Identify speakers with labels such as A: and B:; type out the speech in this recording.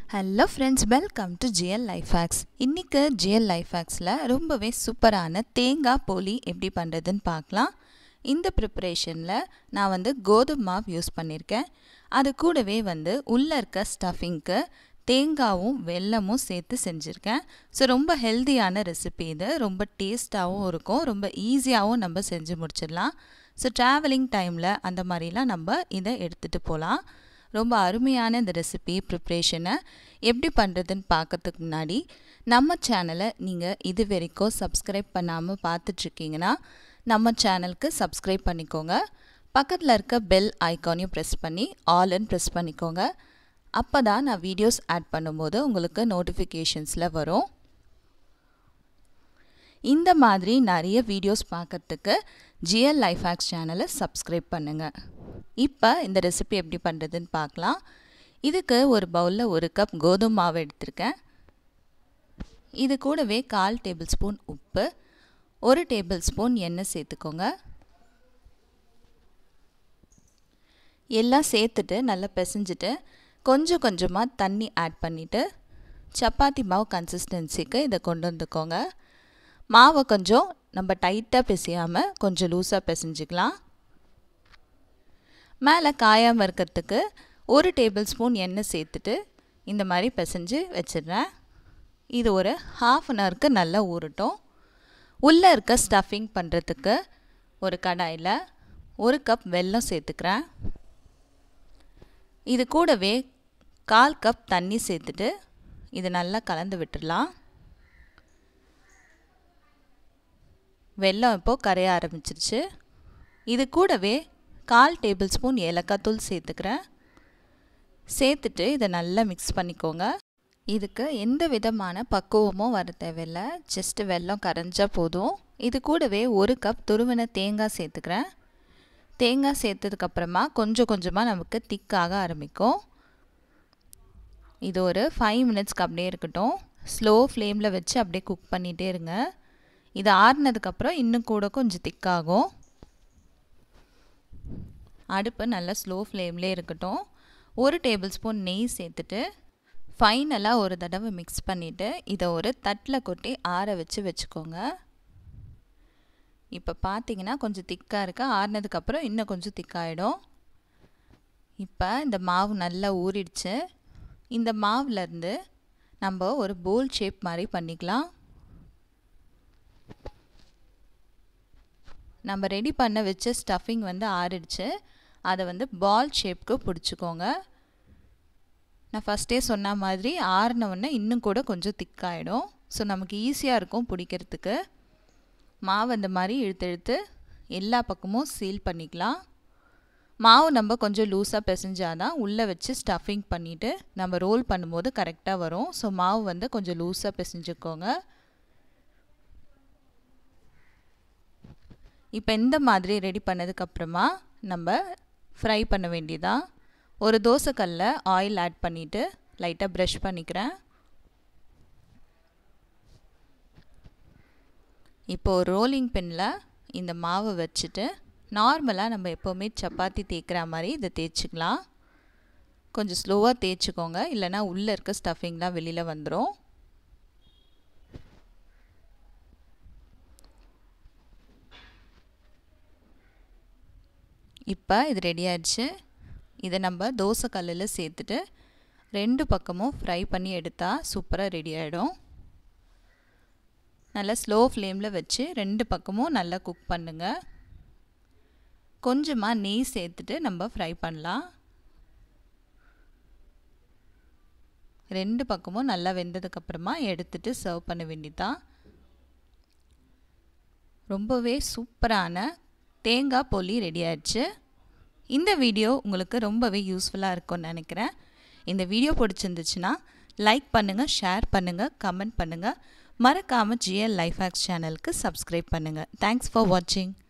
A: hello friends welcome to GL life hacks இன்றைக்கி GL life ஹேக்ஸில் ரொம்பவே சூப்பரான தேங்காய் போலி எப்படி பண்ணுறதுன்னு பார்க்கலாம் இந்த ப்ரிப்பரேஷனில் நான் வந்து கோதுமை மாவு யூஸ் பண்ணியிருக்கேன் அது கூடவே வந்து உள்ளே இருக்க ஸ்டஃபிங்க்கு தேங்காவும் வெல்லமும் சேர்த்து செஞ்சுருக்கேன் ஸோ ரொம்ப ஹெல்த்தியான ரெசிபி இது ரொம்ப டேஸ்ட்டாகவும் இருக்கும் ரொம்ப ஈஸியாகவும் நம்ம செஞ்சு முடிச்சிடலாம் ஸோ ட்ராவலிங் டைமில் அந்த மாதிரிலாம் நம்ம இதை எடுத்துகிட்டு போகலாம் ரொம்ப அருமையான இந்த ரெசிபி ப்ரிப்ரேஷனை எப்படி பண்ணுறதுன்னு பார்க்கறதுக்கு முன்னாடி நம்ம சேனலை நீங்கள் இது வரைக்கும் சப்ஸ்கிரைப் பண்ணாமல் பார்த்துட்ருக்கீங்கன்னா நம்ம சேனலுக்கு சப்ஸ்கிரைப் பண்ணிக்கோங்க பக்கத்தில் இருக்க பெல் ஐக்கானையும் ப்ரெஸ் பண்ணி ஆல்னு ப்ரெஸ் பண்ணிக்கோங்க அப்போ தான் நான் வீடியோஸ் ஆட் பண்ணும்போது உங்களுக்கு நோட்டிஃபிகேஷன்ஸில் வரும் இந்த மாதிரி நிறைய வீடியோஸ் பார்க்கறதுக்கு ஜிஎல் லைஃப் ஹேக்ஸ் சேனலை சப்ஸ்கிரைப் பண்ணுங்கள் இப்போ இந்த ரெசிபி எப்படி பண்ணுறதுன்னு பார்க்கலாம் இதுக்கு ஒரு பவுலில் ஒரு கப் கோதுமை மாவு எடுத்திருக்கேன் இது கூடவே கால் டேபிள் ஸ்பூன் உப்பு ஒரு டேபிள் ஸ்பூன் எண்ணெய் சேர்த்துக்கோங்க எல்லாம் சேர்த்துட்டு நல்லா பிசைஞ்சிட்டு கொஞ்சம் கொஞ்சமாக தண்ணி ஆட் பண்ணிவிட்டு சப்பாத்தி மாவு கன்சிஸ்டன்சிக்கு இதை கொண்டு வந்துக்கோங்க மாவை கொஞ்சம் நம்ம டைட்டாக பிசையாமல் கொஞ்சம் லூஸாக பிசைஞ்சிக்கலாம் மேலே காயாமல் இருக்கிறதுக்கு ஒரு டேபிள் ஸ்பூன் எண்ணெய் சேர்த்துட்டு இந்த மாதிரி பிசைஞ்சு வச்சிடுறேன் இது ஒரு ஹாஃப் அன் ஹவருக்கு நல்லா ஊறட்டும் உள்ளே இருக்க ஸ்டஃபிங் பண்ணுறதுக்கு ஒரு கடாயில் ஒரு கப் வெல்லம் சேர்த்துக்கிறேன் இது கூடவே கால் கப் தண்ணி சேர்த்துட்டு இது நல்லா கலந்து விட்டுடலாம் வெல்லம் இப்போது கரைய ஆரம்பிச்சிருச்சு இது கூடவே கால் டேபிள் ஸ்பூன் ஏலக்காய் தூள் சேர்த்துக்கிறேன் சேர்த்துட்டு இதை நல்லா மிக்ஸ் பண்ணிக்கோங்க இதுக்கு எந்த விதமான பக்குவமும் வர தேவையில்லை ஜஸ்ட்டு வெல்லம் கரைஞ்சால் போதும் இது கூடவே ஒரு கப் துருவின தேங்காய் சேர்த்துக்கிறேன் தேங்காய் சேர்த்ததுக்கப்புறமா கொஞ்சம் கொஞ்சமாக நமக்கு திக்காக ஆரம்பிக்கும் இது ஒரு ஃபைவ் மினிட்ஸ்க்கு அப்படியே இருக்கட்டும் ஸ்லோ ஃப்ளேமில் வச்சு அப்படியே குக் பண்ணிகிட்டே இருங்க இது ஆறுனதுக்கப்புறம் இன்னும் கூட கொஞ்சம் திக்காகும் அடுப்பு நல்லா ஸ்லோ ஃப்ளேம்லேயே இருக்கட்டும் ஒரு டேபிள் ஸ்பூன் நெய் சேர்த்துட்டு ஃபைனலாக ஒரு தடவை மிக்ஸ் பண்ணிவிட்டு இதை ஒரு தட்டில் கொட்டி ஆற வச்சு வச்சுக்கோங்க இப்போ பார்த்தீங்கன்னா கொஞ்சம் திக்காக இருக்கு ஆறுனதுக்கப்புறம் இன்னும் கொஞ்சம் திக்காயிடும் இப்போ இந்த மாவு நல்லா ஊறிடுச்சு இந்த மாவுலேருந்து நம்ம ஒரு போல் ஷேப் மாதிரி பண்ணிக்கலாம் நம்ம ரெடி பண்ண வச்ச ஸ்டஃபிங் வந்து ஆறிடுச்சு அதை வந்து பால் ஷேப்க்கு பிடிச்சிக்கோங்க நான் ஃபஸ்ட்டே சொன்ன மாதிரி ஆறினவுடனே இன்னும் கூட கொஞ்சம் திக்காயிடும் ஸோ நமக்கு ஈஸியாக இருக்கும் பிடிக்கிறதுக்கு மாவு அந்த மாதிரி இழுத்து இழுத்து எல்லா பக்கமும் சீல் பண்ணிக்கலாம் மாவு நம்ம கொஞ்சம் லூஸாக பிசைஞ்சாதான் உள்ளே வச்சு ஸ்டஃபிங் பண்ணிவிட்டு நம்ம ரோல் பண்ணும்போது கரெக்டாக வரும் ஸோ மாவு வந்து கொஞ்சம் லூஸாக பிசைஞ்சுக்கோங்க இப்போ இந்த மாதிரி ரெடி பண்ணதுக்கப்புறமா நம்ம ஃப்ரை பண்ண வேண்டியதான் ஒரு தோசைக்கல்ல ஆயில் ஆட் பண்ணிவிட்டு லைட்டாக ப்ரஷ் பண்ணிக்கிறேன் இப்போ ஒரு ரோலிங் பின்னில் இந்த மாவை வச்சுட்டு நார்மலாக நம்ம எப்போவுமே சப்பாத்தி தேய்க்கிற மாதிரி இதை தேய்ச்சிக்கலாம் கொஞ்சம் ஸ்லோவாக தேய்ச்சிக்கோங்க இல்லைனா உள்ளே இருக்க ஸ்டஃபிங்லாம் வெளியில் வந்துடும் இப்போ இது ரெடி ஆயிடுச்சு இதை நம்ம தோசை கல்லில் சேர்த்துட்டு ரெண்டு பக்கமும் ஃப்ரை பண்ணி எடுத்தால் சூப்பராக ரெடி ஆகிடும் நல்லா ஸ்லோ ஃப்ளேமில் வச்சு ரெண்டு பக்கமும் நல்லா குக் பண்ணுங்கள் கொஞ்சமாக நெய் சேர்த்துட்டு நம்ம ஃப்ரை பண்ணலாம் ரெண்டு பக்கமும் நல்லா வெந்ததுக்கப்புறமா எடுத்துகிட்டு சர்வ் பண்ண வேண்டியதான் ரொம்பவே சூப்பரான தேங்காய் பொலி ரெடி ஆயிடுச்சு இந்த வீடியோ உங்களுக்கு ரொம்பவே யூஸ்ஃபுல்லாக இருக்கும்னு நினைக்கிறேன் இந்த வீடியோ பிடிச்சிருந்துச்சுன்னா லைக் பண்ணுங்கள் ஷேர் பண்ணுங்கள் கமெண்ட் பண்ணுங்கள் மறக்காமல் ஜிஎல் லைஃப் ஹேக்ஸ் சேனலுக்கு சப்ஸ்கிரைப் பண்ணுங்கள் தேங்க்ஸ் ஃபார் வாட்சிங்